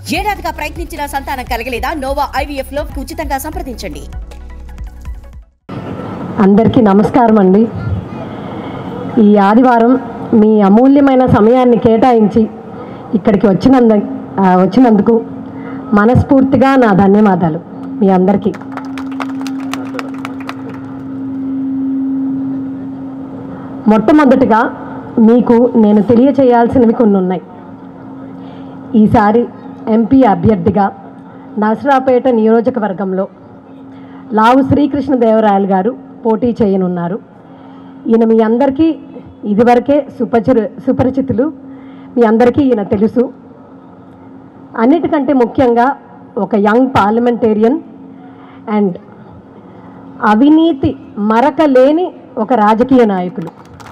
ఏడాదిగా ప్రయత్నించిన సంతానం కలగలేదా Nova IVF లో ఉచితంగా సంప్రదించండి అందరికీ నమస్కారం అండి ఈ ఆదివారం మీ అమూల్యమైన సమయాన్ని కేటాయించి ఇక్కడికి వచ్చినంద ఆ, వచ్చినందుకు మనస్ఫూర్తిగా నా ధన్యవాదాలు మీ అందరికీ మొట్టమొదటిగా మీకు నేను తెలియచేయాల్సినవి కొన్ని ఉన్నాయి ఈసారి ఎంపీ అభ్యర్థిగా నసరాపేట నియోజకవర్గంలో లావు శ్రీకృష్ణదేవరాయలు గారు పోటీ చేయనున్నారు ఈయన మీ అందరికీ ఇదివరకే సుపచిరు సుపరిచితులు మీ అందరికీ ఈయన తెలుసు అన్నిటికంటే ముఖ్యంగా ఒక యంగ్ పార్లమెంటేరియన్ అండ్ అవినీతి మరక లేని ఒక రాజకీయ నాయకులు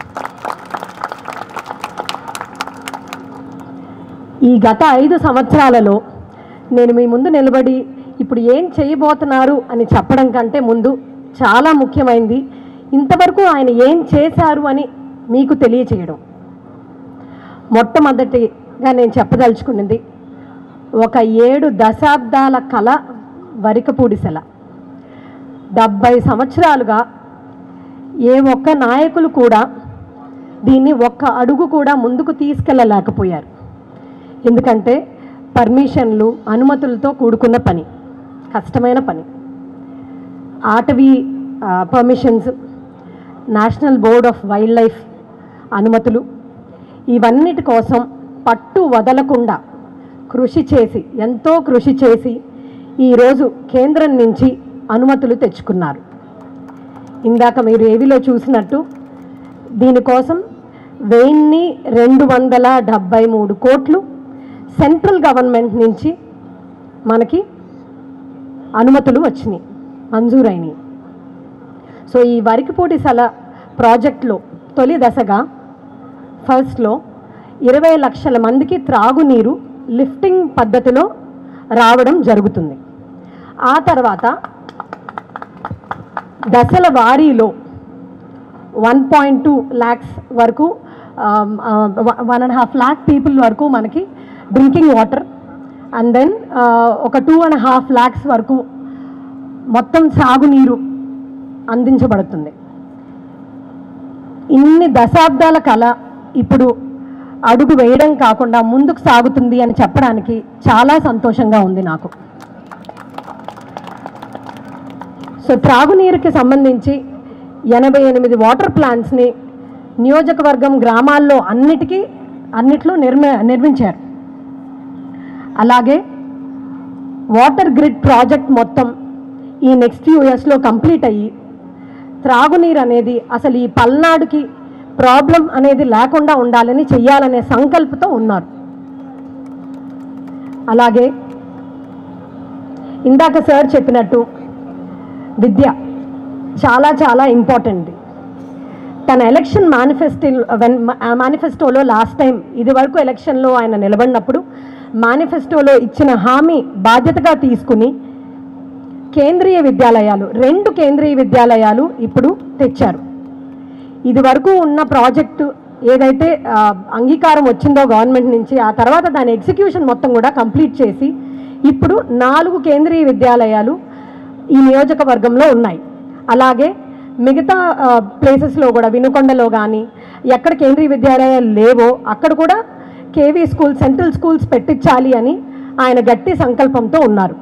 ఈ గత ఐదు సంవత్సరాలలో నేను మీ ముందు నిలబడి ఇప్పుడు ఏం చేయబోతున్నారు అని చెప్పడం కంటే ముందు చాలా ముఖ్యమైనది ఇంతవరకు ఆయన ఏం చేశారు అని మీకు తెలియచేయడం మొట్టమొదటిగా నేను చెప్పదలుచుకున్నది ఒక ఏడు దశాబ్దాల కళ వరికపూడిసెల డెబ్భై సంవత్సరాలుగా ఏ ఒక్క నాయకులు కూడా దీన్ని ఒక్క అడుగు కూడా ముందుకు తీసుకెళ్ళలేకపోయారు ఎందుకంటే పర్మిషన్లు అనుమతులతో కూడుకున్న పని కష్టమైన పని ఆటవీ permissions national board of wildlife అనుమతులు ఇవన్నిటి కోసం పట్టు వదలకుండా కృషి చేసి ఎంతో కృషి చేసి ఈరోజు కేంద్రం నుంచి అనుమతులు తెచ్చుకున్నారు ఇందాక మీరు ఏవిలో చూసినట్టు దీనికోసం వెయ్యి రెండు వందల డెబ్భై మూడు కోట్లు సెంట్రల్ గవర్నమెంట్ నుంచి మనకి అనుమతులు వచ్చినాయి మంజూరైనవి సో ఈ వరికిపూడి సల ప్రాజెక్ట్లో తొలి దశగా ఫస్ట్లో ఇరవై లక్షల మందికి త్రాగునీరు లిఫ్టింగ్ పద్ధతిలో రావడం జరుగుతుంది ఆ తర్వాత దశల వారీలో వన్ పాయింట్ టూ ల్యాక్స్ వరకు one and half lakh people వరకు మనకి డ్రింకింగ్ వాటర్ అండ్ దెన్ ఒక టూ అండ్ హాఫ్ ల్యాక్స్ వరకు మొత్తం సాగునీరు అందించబడుతుంది ఇన్ని దశాబ్దాల కళ ఇప్పుడు అడుగు వేయడం కాకుండా ముందుకు సాగుతుంది అని చెప్పడానికి చాలా సంతోషంగా ఉంది నాకు సో త్రాగునీరుకి సంబంధించి ఎనభై ఎనిమిది వాటర్ ప్లాంట్స్ని నియోజకవర్గం గ్రామాల్లో అన్నిటికీ అన్నిట్లో నిర్మి నిర్మించారు అలాగే వాటర్ గ్రిడ్ ప్రాజెక్ట్ మొత్తం ఈ నెక్స్ట్ ఫ్యూ ఇయర్స్లో కంప్లీట్ అయ్యి త్రాగునీరు అనేది అసలు ఈ పల్నాడుకి ప్రాబ్లం అనేది లేకుండా ఉండాలని చెయ్యాలనే సంకల్పంతో ఉన్నారు అలాగే ఇందాక సార్ చెప్పినట్టు విద్య చాలా చాలా ఇంపార్టెంట్ తన ఎలక్షన్ మేనిఫెస్టో వెన్ మేనిఫెస్టోలో లాస్ట్ టైం ఇది వరకు ఎలక్షన్లో ఆయన నిలబడినప్పుడు మేనిఫెస్టోలో ఇచ్చిన హామీ బాధ్యతగా తీసుకుని కేంద్రీయ విద్యాలయాలు రెండు కేంద్రీయ విద్యాలయాలు ఇప్పుడు తెచ్చారు ఇది వరకు ఉన్న ప్రాజెక్టు ఏదైతే ఆ, అంగీకారం వచ్చిందో గవర్నమెంట్ నుంచి ఆ తర్వాత దాని ఎగ్జిక్యూషన్ మొత్తం కూడా కంప్లీట్ చేసి ఇప్పుడు నాలుగు కేంద్రీయ విద్యాలయాలు ఈ నియోజకవర్గంలో ఉన్నాయి అలాగే మిగతా ప్లేసెస్లో కూడా వినుకొండలో కానీ ఎక్కడ కేంద్రీయ విద్యాలయాలు లేవో అక్కడ కూడా కేవీ స్కూల్ సెంట్రల్ స్కూల్స్ పెట్టించాలి అని ఆయన గట్టి సంకల్పంతో ఉన్నారు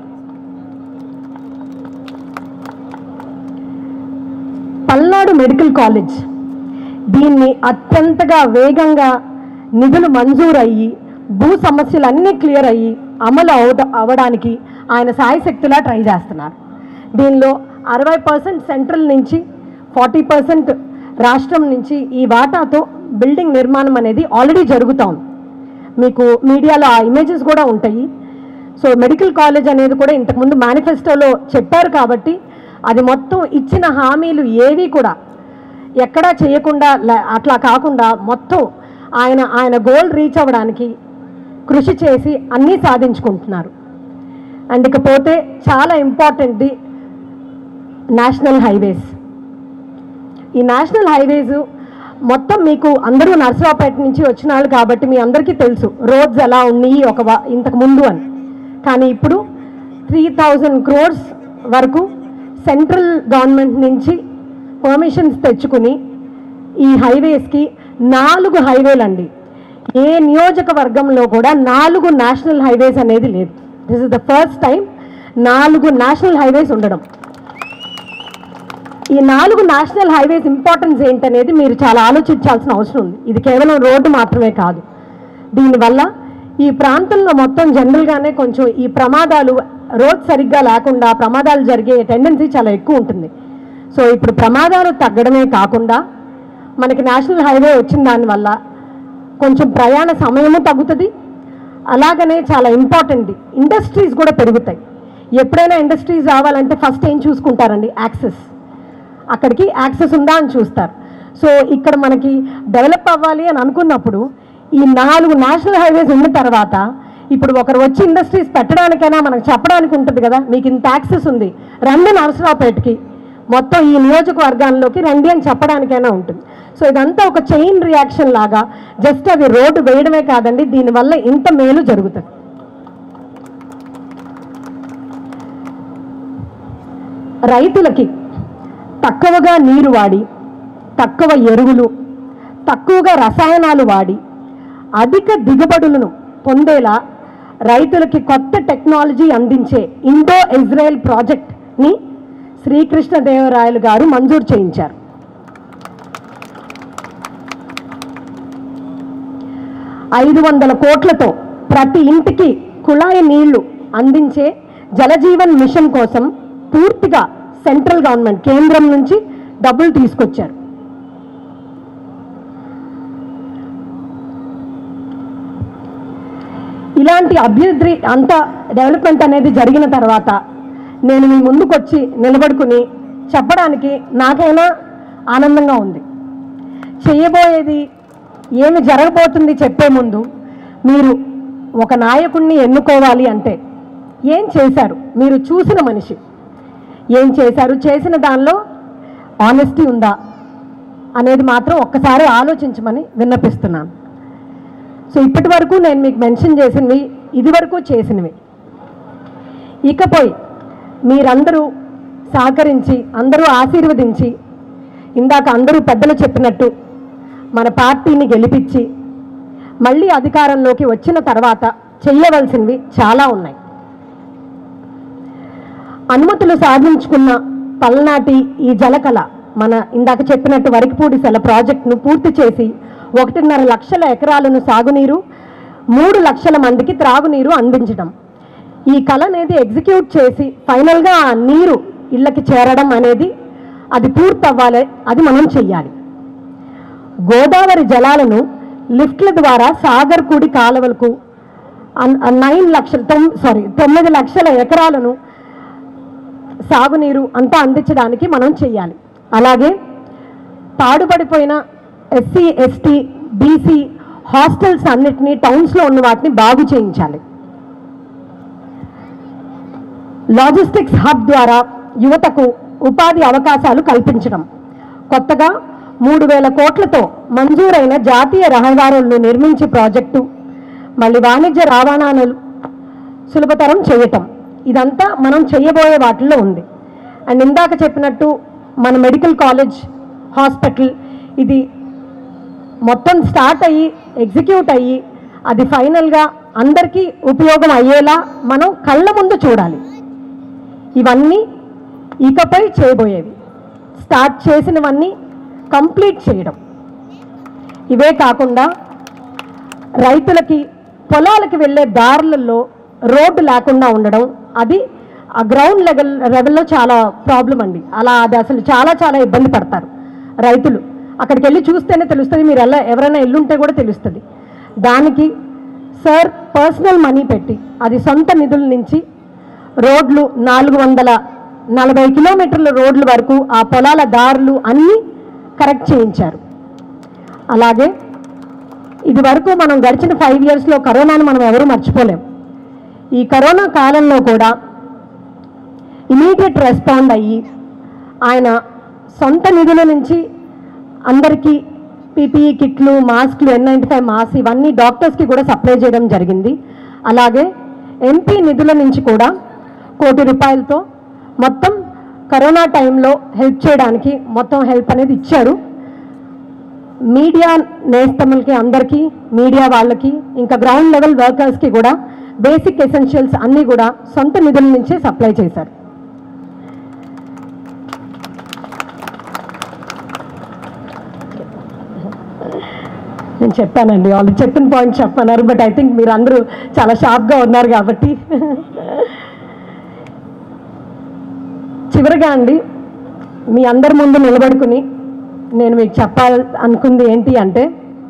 పల్నాడు మెడికల్ కాలేజ్ దీన్ని అత్యంతగా వేగంగా నిధులు మంజూరయ్యి భూ సమస్యలు అన్నీ క్లియర్ అయ్యి అమలు అవద అవడానికి ఆయన సాయశక్తిలా ట్రై చేస్తున్నారు దీనిలో అరవై పర్సెంట్ సెంట్రల్ నుంచి ఫార్టీ పర్సెంట్ రాష్ట్రం నుంచి ఈ వాటాతో బిల్డింగ్ నిర్మాణం అనేది ఆల్రెడీ జరుగుతోంది మీకు మీడియాలో ఆ ఇమేజెస్ కూడా ఉంటాయి సో మెడికల్ కాలేజ్ అనేది కూడా ఇంతకుముందు మేనిఫెస్టోలో చెప్పారు కాబట్టి అది మొత్తం ఇచ్చిన హామీలు ఏవి కూడా ఎక్కడా చేయకుండా లే- అట్లా కాకుండా మొత్తం ఆయన ఆయన గోల్ రీచ్ అవ్వడానికి కృషి చేసి అన్నీ సాధించుకుంటున్నారు అండ్ ఇకపోతే చాలా ఇంపార్టెంట్ది నేషనల్ హైవేస్ ఈ నేషనల్ హైవేస్ మొత్తం మీకు అందరూ నర్సరావుపేట నుంచి వచ్చిన వాళ్ళు కాబట్టి మీ అందరికీ తెలుసు రోడ్స్ ఎలా ఉన్నాయి ఒక వ- ఇంతకు ముందు అని కానీ ఇప్పుడు త్రీ థౌజండ్ క్రోర్స్ వరకు సెంట్రల్ గవర్నమెంట్ నుంచి పర్మిషన్స్ తెచ్చుకుని ఈ హైవేస్కి నాలుగు హైవేలు అండి ఏ నియోజకవర్గంలో కూడా నాలుగు నేషనల్ హైవేస్ అనేది లేదు this is the first time నాలుగు నేషనల్ హైవేస్ ఉండడం ఈ నాలుగు నేషనల్ హైవేస్ ఇంపార్టెన్స్ ఏంటనేది మీరు చాలా ఆలోచించాల్సిన అవసరం ఉంది ఇది కేవలం రోడ్డు మాత్రమే కాదు దీనివల్ల ఈ ప్రాంతంలో మొత్తం జనరల్గానే కొంచెం ఈ ప్రమాదాలు రోడ్ సరిగ్గా లేకుండా ప్రమాదాలు జరిగే టెండెన్సీ చాలా ఎక్కువ ఉంటుంది సో ఇప్పుడు ప్రమాదాలు తగ్గడమే కాకుండా మనకి నేషనల్ హైవే వచ్చిన దానివల్ల కొంచెం ప్రయాణ సమయము తగ్గుతుంది అలాగనే చాలా ఇంపార్టెంట్ ఇండస్ట్రీస్ కూడా పెరుగుతాయి ఎప్పుడైనా ఇండస్ట్రీస్ రావాలంటే ఫస్ట్ ఏం చూసుకుంటారండి యాక్సెస్ అక్కడికి యాక్సెస్ ఉందా అని చూస్తారు సో ఇక్కడ మనకి డెవలప్ అవ్వాలి అని అనుకున్నప్పుడు ఈ నాలుగు నేషనల్ హైవేస్ ఉన్న తర్వాత ఇప్పుడు ఒకరు వచ్చి ఇండస్ట్రీస్ పెట్టడానికైనా మనకు చెప్పడానికి ఉంటుంది కదా మీకు ఇంత యాక్సెస్ ఉంది రండి నరసరావుపేటకి మొత్తం ఈ నియోజకవర్గాల్లోకి రండి అని చెప్పడానికైనా ఉంటుంది సో ఇదంతా ఒక చైన్ రియాక్షన్ లాగా జస్ట్ అది రోడ్డు వేయడమే కాదండి దీనివల్ల ఇంత మేలు జరుగుతుంది రైతులకి తక్కువగా నీరు వాడి తక్కువ ఎరువులు తక్కువగా రసాయనాలు వాడి అధిక దిగుబడులను పొందేలా రైతులకి కొత్త టెక్నాలజీ అందించే ఇండో ఇజ్రాయెల్ ప్రాజెక్ట్ని శ్రీకృష్ణదేవరాయలు గారు మంజూరు చేయించారు ఐదు వందల కోట్లతో ప్రతి ఇంటికి కుళాయి నీళ్లు అందించే జలజీవన్ మిషన్ కోసం పూర్తిగా సెంట్రల్ గవర్నమెంట్ కేంద్రం నుంచి డబ్బులు తీసుకొచ్చారు ఇలాంటి అభివృద్ధి అంత డెవలప్మెంట్ అనేది జరిగిన తర్వాత నేను మీ ముందుకొచ్చి నిలబడుకుని చెప్పడానికి నాకైనా ఆనందంగా ఉంది చేయబోయేది ఏమి జరగబోతుంది చెప్పే ముందు మీరు ఒక నాయకుడిని ఎన్నుకోవాలి అంటే ఏం చేశారు మీరు చూసిన మనిషి ఏం చేశారు చేసిన దానిలో ఆనెస్టీ ఉందా అనేది మాత్రం ఒక్కసారి ఆలోచించమని విన్నపిస్తున్నాను సో ఇప్పటి వరకు నేను మీకు మెన్షన్ చేసినవి ఇది వరకు చేసినవి ఇకపై మీరందరూ సహకరించి అందరూ ఆశీర్వదించి ఇందాక అందరూ పెద్దలు చెప్పినట్టు మన పార్టీని గెలిపించి మళ్ళీ అధికారంలోకి వచ్చిన తర్వాత చెయ్యవలసినవి చాలా ఉన్నాయి అనుమతులు సాధించుకున్న పల్నాటి ఈ జలకళ మన ఇందాక చెప్పినట్టు వరికిపూడి సెల ప్రాజెక్టును పూర్తి చేసి ఒకటిన్నర లక్షల ఎకరాలను సాగునీరు మూడు లక్షల మందికి త్రాగునీరు అందించడం ఈ కళ అనేది ఎగ్జిక్యూట్ చేసి ఫైనల్గా ఆ నీరు ఇళ్ళకి చేరడం అనేది అది పూర్తి అవ్వాలి అది మనం చెయ్యాలి గోదావరి జలాలను లిఫ్ట్ల ద్వారా సాగర్ కుడి కాలువలకు అన్- నైన్ లక్షల తొమ్ సారీ తొమ్మిది లక్షల ఎకరాలను సాగునీరు అంతా అందించడానికి మనం చెయ్యాలి అలాగే పాడుపడిపోయిన ఎస్సీ ఎస్టీ బీసీ హాస్టల్స్ అన్నిటినీ టౌన్స్లో ఉన్న వాటిని బాగు చేయించాలి లాజిస్టిక్స్ హబ్ ద్వారా యువతకు ఉపాధి అవకాశాలు కల్పించడం కొత్తగా మూడు వేల కోట్లతో మంజూరైన జాతీయ రహదారులను నిర్మించే ప్రాజెక్టు మళ్ళీ వాణిజ్య రవాణాను సులభతరం చేయటం ఇదంతా మనం చేయబోయే వాటిల్లో ఉంది అండ్ ఇందాక చెప్పినట్టు మన మెడికల్ కాలేజ్ హాస్పిటల్ ఇది మొత్తం స్టార్ట్ అయ్యి ఎగ్జిక్యూట్ అయ్యి అది ఫైనల్గా అందరికీ ఉపయోగం అయ్యేలా మనం కళ్ళ ముందు చూడాలి ఇవన్నీ ఇకపై చేయబోయేవి స్టార్ట్ చేసినవన్నీ కంప్లీట్ చేయడం ఇవే కాకుండా రైతులకి పొలాలకి వెళ్ళే దారులలో రోడ్డు లేకుండా ఉండడం అది ఆ గ్రౌండ్ లెవెల్ లెవెల్లో చాలా ప్రాబ్లం అండి అలా అది అసలు చాలా చాలా ఇబ్బంది పడతారు రైతులు అక్కడికి వెళ్ళి చూస్తేనే తెలుస్తుంది మీరు ఎలా ఎవరైనా ఎల్లుంటే కూడా తెలుస్తుంది దానికి సార్ పర్సనల్ మనీ పెట్టి అది సొంత నిధుల నుంచి రోడ్లు నాలుగు వందల నలభై కిలోమీటర్ల రోడ్ల వరకు ఆ పొలాల దారులు అన్నీ కరెక్ట్ చేయించారు అలాగే ఇది వరకు మనం గడిచిన ఫైవ్ ఇయర్స్లో కరోనాను మనం ఎవరూ మర్చిపోలేం ఈ కరోనా కాలంలో కూడా ఇమీడియట్ రెస్పాండ్ అయ్యి ఆయన సొంత నిధుల నుంచి అందరికీ పీపీఈ కిట్లు మాస్క్లు ఎన్ నైంటీ ఫైవ్ మాస్క్ ఇవన్నీ డాక్టర్స్కి కూడా సప్లై చేయడం జరిగింది అలాగే ఎంపీ నిధుల నుంచి కూడా కోటి రూపాయలతో మొత్తం కరోనా టైంలో హెల్ప్ చేయడానికి మొత్తం హెల్ప్ అనేది ఇచ్చారు మీడియా నేస్తములకి అందరికీ మీడియా వాళ్ళకి ఇంకా గ్రౌండ్ లెవెల్ వర్కర్స్కి కూడా బేసిక్ ఎసెన్షియల్స్ అన్నీ కూడా సొంత నిధుల నుంచే సప్లై చేశారు నేను చెప్పానండి వాళ్ళు చెప్పిన పాయింట్ చెప్పన్నారు బట్ ఐ థింక్ మీరు అందరూ చాలా షార్ప్గా ఉన్నారు కాబట్టి చివరిగా అండి మీ అందరి ముందు నిలబడుకుని నేను మీకు చెప్పాలి అనుకుంది ఏంటి అంటే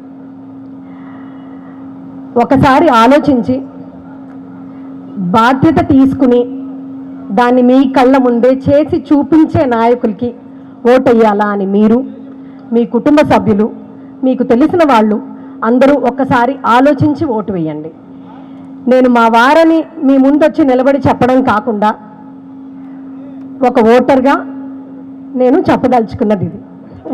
ఒకసారి ఆలోచించి బాధ్యత తీసుకుని దాన్ని మీ కళ్ళ ముందే చేసి చూపించే నాయకులకి ఓటెయ్యాలా అని మీరు మీ కుటుంబ సభ్యులు మీకు తెలిసిన వాళ్ళు అందరూ ఒక్కసారి ఆలోచించి ఓటు వేయండి నేను మా వారని మీ ముందొచ్చి నిలబడి చెప్పడం కాకుండా ఒక ఓటర్గా నేను చెప్పదలుచుకున్నది ఇది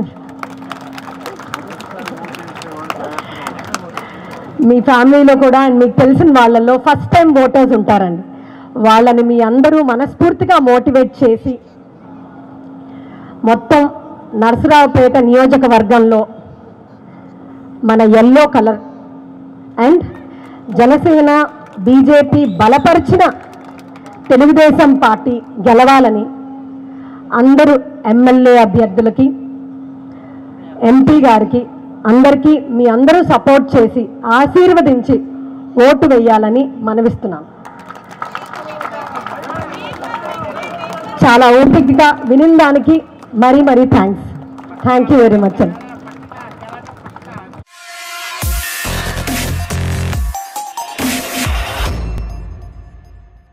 మీ ఫ్యామిలీలో కూడా అండ్ మీకు తెలిసిన వాళ్ళల్లో ఫస్ట్ టైం ఓటర్స్ ఉంటారండి వాళ్ళని మీ అందరూ మనస్ఫూర్తిగా మోటివేట్ చేసి మొత్తం నరసరావుపేట నియోజకవర్గంలో మన yellow colour and Janasena BJP బలపరిచిన తెలుగుదేశం పార్టీ గెలవాలని అందరూ ఎమ్మెల్యే అభ్యర్థులకి ఎంపీ గారికి అందరికీ మీ అందరూ సపోర్ట్ చేసి ఆశీర్వదించి ఓటు వేయాలని మనవిస్తున్నాం చాలా ఓపికగా వినిన దానికి మరీ మరీ thanks thank you very much అండి